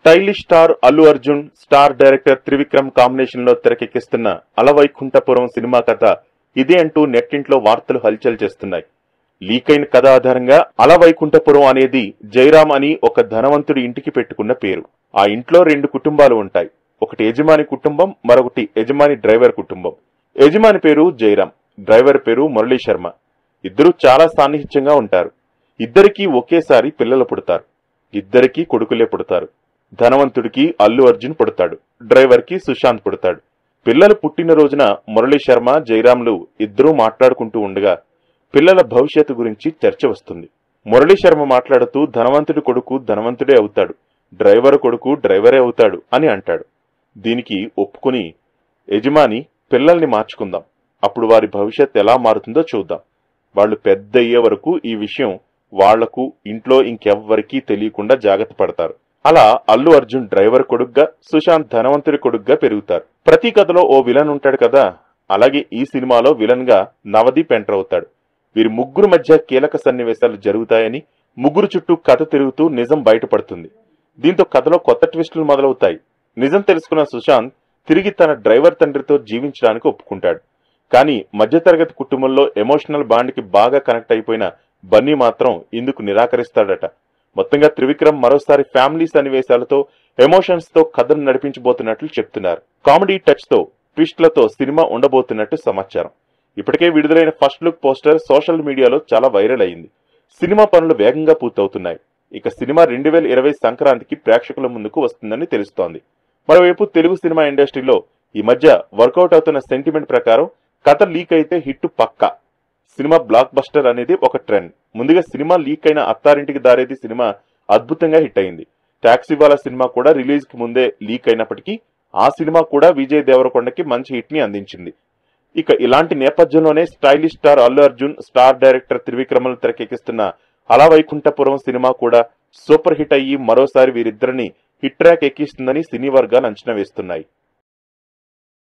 stylish star Allu Arjun star director Trivikram combination లో తెరకెక్కిస్తున్న Ala Vaikunthapuram cinema కథ ఇదే అంటూ నెట్టింట్లో వార్తలు హల్చల్ చేస్తున్నాయి లీక్ అయిన కథ ఆధారంగా అలవైకుంఠపురం అనేది జైరామ్ అని ఒక ధనవంతుడి ఇంటికి పెట్టుకున్న పేరు ఆ ఇంట్లో రెండు కుటుంబాలు ఉంటాయి ఒకటి యజమాని కుటుంబం మరొకటి యజమాని డ్రైవర్ కుటుంబం యజమాని పేరు జైరామ్ డ్రైవర్ పేరు మురళీ శర్మ ఇద్దరు చాలా సాన్నిహిత్యంగా ఉంటారు ఇద్దరికీ ఒకేసారి పిల్లలు పుడతారు ఇద్దరికీ కొడుకులే పుడతారు ధనవంతుడికి అల్లు అర్జున్ పుడతాడు డ్రైవర్కి సుశాంత్ పుడతాడు పిల్లలు పుట్టిన రోజున మురళీ శర్మ జయరాంలు ఇద్దరూ మాట్లాడుకుంటూ ఉండగా పిల్లల భవిష్యత్తు గురించి చర్చ వస్తుంది మురళీ శర్మ మాట్లాడుతూ ధనవంతుడి కొడుకు ధనవంతుడే అవుతాడు డ్రైవర్ కొడుకు డ్రైవరే అవుతాడు అని అంటాడు దీనికి ఒప్పుకుని యజమాని పిల్లల్ని మార్చుకుందాం అప్పుడు వారి భవిష్యత్ ఎలా మారుతుందో చూద్దాం వాళ్ళు పెద్ద అయ్యే వరకు ఈ విషయం వాళ్లకు ఇంట్లో ఇంకెవ్వరికీ తెలియకుండా జాగ్రత్త పడతారు అలా అల్లు అర్జున్ డ్రైవర్ కొడుగ్గా సుశాంత్ ధనవంతుడి కొడుగ్గా పెరుగుతారు ప్రతి కథలో ఓ విలన్ ఉంటాడు కదా అలాగే ఈ సినిమాలో విలన్ గా నవదీప్ ఎంటర్ అవుతాడు వీరి ముగ్గురు మధ్య కీలక సన్నివేశాలు జరుగుతాయని ముగ్గురు చుట్టూ కథ తిరుగుతూ నిజం బయటపడుతుంది దీంతో కథలో కొత్త ట్విస్టులు మొదలవుతాయి నిజం తెలుసుకున్న సుశాంత్ తిరిగి తన డ్రైవర్ తండ్రితో జీవించడానికి ఒప్పుకుంటాడు కానీ మధ్యతరగతి కుటుంబంలో ఎమోషనల్ బాండ్కి బాగా కనెక్ట్ అయిపోయిన బన్నీ మాత్రం ఇందుకు నిరాకరిస్తాడట మొత్తంగా త్రివిక్రమ్ మరోసారి ఫ్యామిలీ సన్నివేశాలతో ఎమోషన్స్ తో కథను నడిపించబోతున్నట్లు చెప్తున్నారు కామెడీ టచ్ తో ట్విస్ట్లతో సినిమా ఉండబోతున్నట్టు సమాచారం ఇప్పటికే విడుదలైన ఫస్ట్ లుక్ పోస్టర్ సోషల్ మీడియాలో చాలా వైరల్ అయింది సినిమా పనులు వేగంగా పూర్తవుతున్నాయి ఇక సినిమా రెండు వేల ఇరవై సంక్రాంతికి ప్రేక్షకుల ముందుకు వస్తుందని తెలుస్తోంది మరోవైపు తెలుగు సినిమా ఇండస్ట్రీలో ఈ మధ్య వర్కౌట్ అవుతున్న సెంటిమెంట్ ప్రకారం కథ లీక్ అయితే హిట్ పక్కా సినిమా బ్లాక్ బస్టర్ అనేది ఒక ట్రెండ్ ముందుగా సినిమా లీక్ అయిన అత్తారింటికి దారేది సినిమా అద్భుతంగా హిట్ అయింది టాక్సీ వాలా సినిమా కూడా రిలీజ్ కి ముందే లీక్ అయినప్పటికీ ఆ సినిమా కూడా విజయ్ దేవరకొండకి మంచి హిట్ ని అందించింది ఇక ఇలాంటి నేపథ్యంలోనే stylish star Allu Arjun star director త్రివిక్రమలు తెరకెక్కిస్తున్న అలా వైకుంఠపురం సినిమా కూడా సూపర్ హిట్ అయ్యి మరోసారి వీరిద్దరిని హిట్ ట్రాక్ ఎక్కిస్తుందని సినీ వర్గాలు అంచనా వేస్తున్నాయి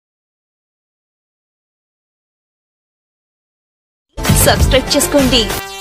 సబ్స్క్రైబ్ చేసుకోండి